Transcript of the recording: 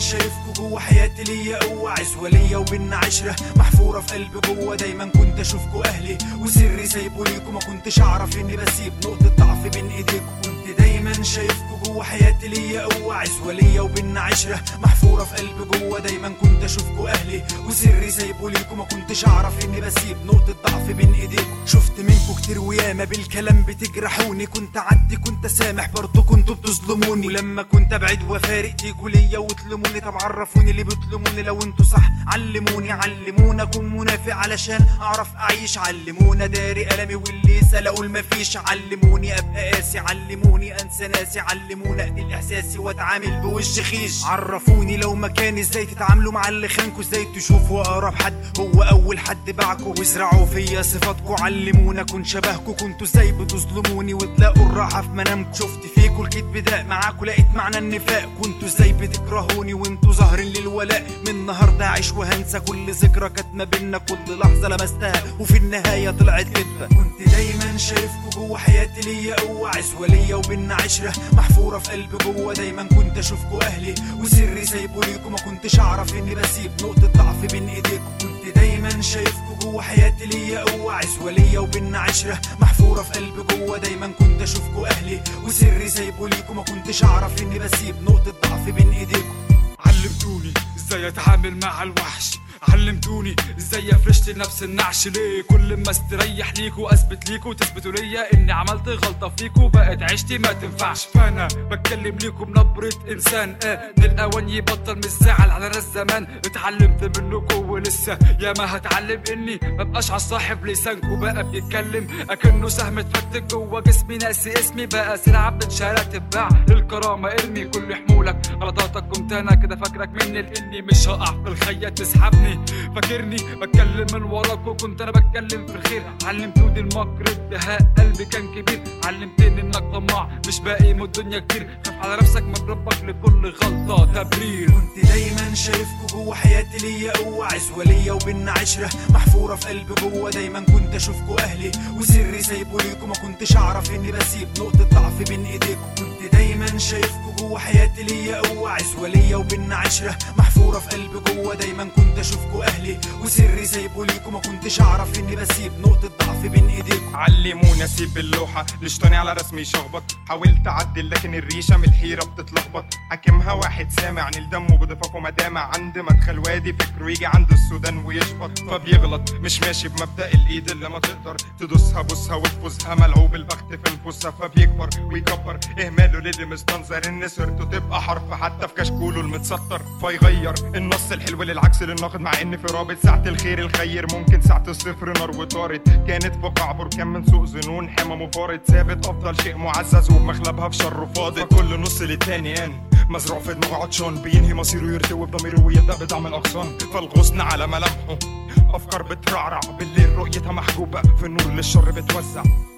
شايفكوا جوا حياتي ليا قوة عزوة ليا وبينا عشرة محفورة في قلبي جوا دايما كنت اشوفكوا اهلي وسري سايبه ليكوا ما كنتش اعرف اني بسيب نقطة ضعف بين ايديكوا كنت دايما شايفكوا جوا حياتي ليا قوة عزوة ليا وبينا عشرة محفورة في قلبي جوا دايما كنت اشوفكوا اهلي وسري سايبه ليكوا ما كنتش اعرف اني بسيب نقطة ضعف بين ايديكوا شفت منكوا كتير وياما بالكلام بتجرحوني كنت عدي كنت سامح برضه كنتوا بتظلموني ولما كنت ابعد وفارق تيجوا ليا وتلوموني طب عرفوني اللي بتلوموني لو انتوا صح علموني علمونا اكون منافق علشان اعرف اعيش علمونا داري قلمي واللي يسال اقول مفيش علموني ابقى قاسي علموني انسى ناسي علمونا اقتل احساسي واتعامل بوش خيش عرفوني لو مكاني ازاي تتعاملوا مع اللي خانكوا ازاي تشوفوا اقرب حد هو اول حد باعكوا وازرعوا فيا صفاتكوا علمونا كن شبهكوا كنتوا ازاي بتظلموني وتلاقوا الراحه في منامكوا شفت فيكوا الكدب ده معاكوا لقيت معنى النفاق كنتوا ازاي بتكرهوني وانتوا ظاهرين للولاء من النهارده هعيش وهنسى كل ذكرى كانت ما بينا كل لحظه لمستها وفي النهايه طلعت كدبه كنت دايما شايفكوا جوا حياتي ليا قوه عزوه ليا وبينا عشره محفوره في قلبي جوا دايما كنت اشوفكوا اهلي وسري سايبه ليكوا ما كنتش اعرف اني بسيب نقطه ضعف بين ايديكوا كنت دايما شايفكوا جوا حياتي ليا قوه عزوه ليا وبينا عشره محفوره في قلبي جوا دايما كنت اشوفكوا اهلي وسري سايبه ليكوا ما كنتش اعرف اني بسيب نقطه ضعف بين ايديكوا علمتوني ازاي اتعامل مع الوحش علمتوني ازاي افرشت لنفس النعش ليه كل ما استريح ليكوا اثبت ليكوا تثبتوا ليا اني عملت غلطه فيكوا بقت عيشتي ما تنفعش فانا بتكلم ليكوا بنبره انسان اه من الاوان يبطل من الزعل على راس زمان اتعلمت منكوا ولسه يا ما هتعلم اني مبقاش على صاحب لسانكوا بقى بيتكلم اكنه سهم اتفتك جوا جسمي ناسي اسمي بقى سلعه بتنشرى تتباع للكرامه ارمي كل حمولك غلطاتك كنت انا كده فاكرك مني لاني مش هقع في الخيات تسحبني فاكرني بتكلم من وراك وكنت انا بتكلم في الخير علمتوني المكر الدهاء قلبي كان كبير علمتني انك طماع مش باقي من الدنيا كتير خاف على نفسك من ربك لكل غلطه تبرير كنت دايما شايفكوا جوا حياتي ليا قوة عزوة ليا وبينا عشرة محفورة في قلبي جوا دايما كنت اشوفكوا اهلي وسري سايبه ليكوا ما كنتش اعرف اني بسيب نقطة ضعف بين ايديكوا كنت دايما شايفكوا جوا حياتي ليا قوة عزوة ليا وبينا عشرة محفورة في قلبي جوا دايما كنت اشوفكوا اهلي وسري سايبه ليكوا ما كنتش اعرف اني بسيب نقطة ضعف بين ايديكوا علمونا اسيب اللوحة لشطاني على رسمي شخبط حاولت اعدل لكن الريشة من الحيرة بتتلخبط حاكمها واحد سامع عن الدم وبضيفك ومدامع عند مدخل وادي فكره يجي عند السودان ويشبط فبيغلط مش ماشي بمبدأ الايد اللي ما تقدر تدوسها بوسها وتفوزها ملعوب البخت في نفوسها فبيكبر ويكبر اهماله للي مستنظر ان سيرته تبقى حرف حتى في كشكوله المتسطر فيغير النص الحلو للعكس للناقد مع ان في رابط ساعة الخير الخير ممكن ساعة الصفر نار وطارت كانت في قاع بركان من سوء ظنون حمى مفارد ثابت افضل شيء معزز وبمخلبها في شر فاضل كل نص للتاني ان مزروع في دماغه عطشان بينهي مصيره يرتوي بضميره ويبدا بدعم الاغصان فالغصن على ملامحه افكار بترعرع بالليل رؤيتها محجوبه في النور اللي الشر بتوزع